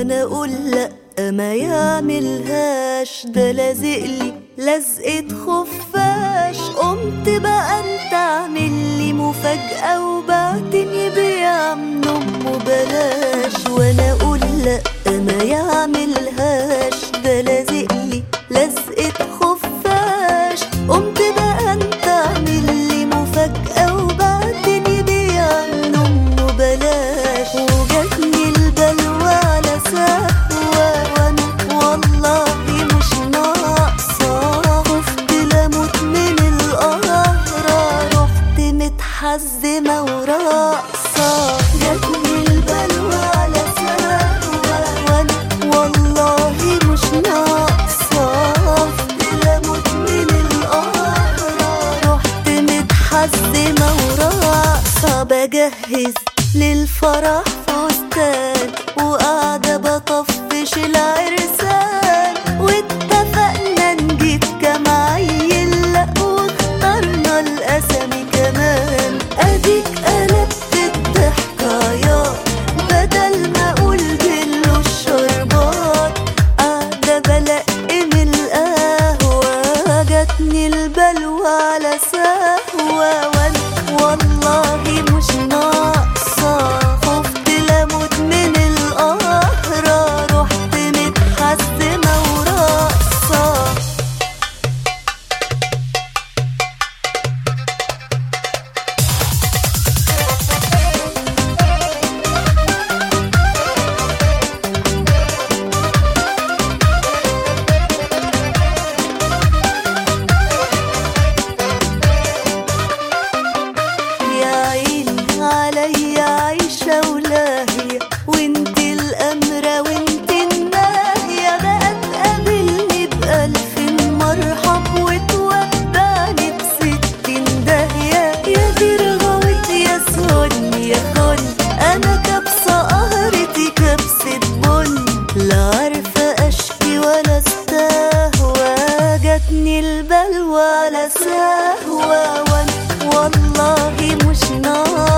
وانا اقول لا ما يعملهاش ده لازقلي لزقة خفاش قمت بقى انت عامل لي مفاجأة وبعتني بيعم امه بلاش وانا اقول لا ما يعملهاش ده لازقلي لزقة خفاش قمت بقى انت عامل لي مفاجأة وبعتني بيعم امه بلاش وجاتني البلوى على سهوة وانا والله مش ناقصة خفت لموت من القهرة رحت متحزمة وراقصة جاتني البلوى على سهوة وانا والله مش ناقصة خفت لموت من القهرة رحت متحزمة وراقصة بجهز للفرح فستان وقاعدة بطفش العرسان واتفقنا نجيب كام عيل لا واخترنا الأسامي كمان أديك قلبت الضحكايات بدل ما أقول بلو الشربات قاعدة بلقم القهوة جاتني البلوى على سهوة وانا والله مش ناقصة خفت لموت من القهرة رحت متحزمة وراقصة يا عيني عليا عايشة ولاهية وانت الأمرة وانت الناهية بقى تقابلني بألف مرحب وتودعني بستين داهية يا دي رغوت يا سن يا خن أنا كبسة قهرتي كبسة بن لا عارفة أشكي ولا استهوى جاتني البلوى على سهوة وانا والله مش ناقصة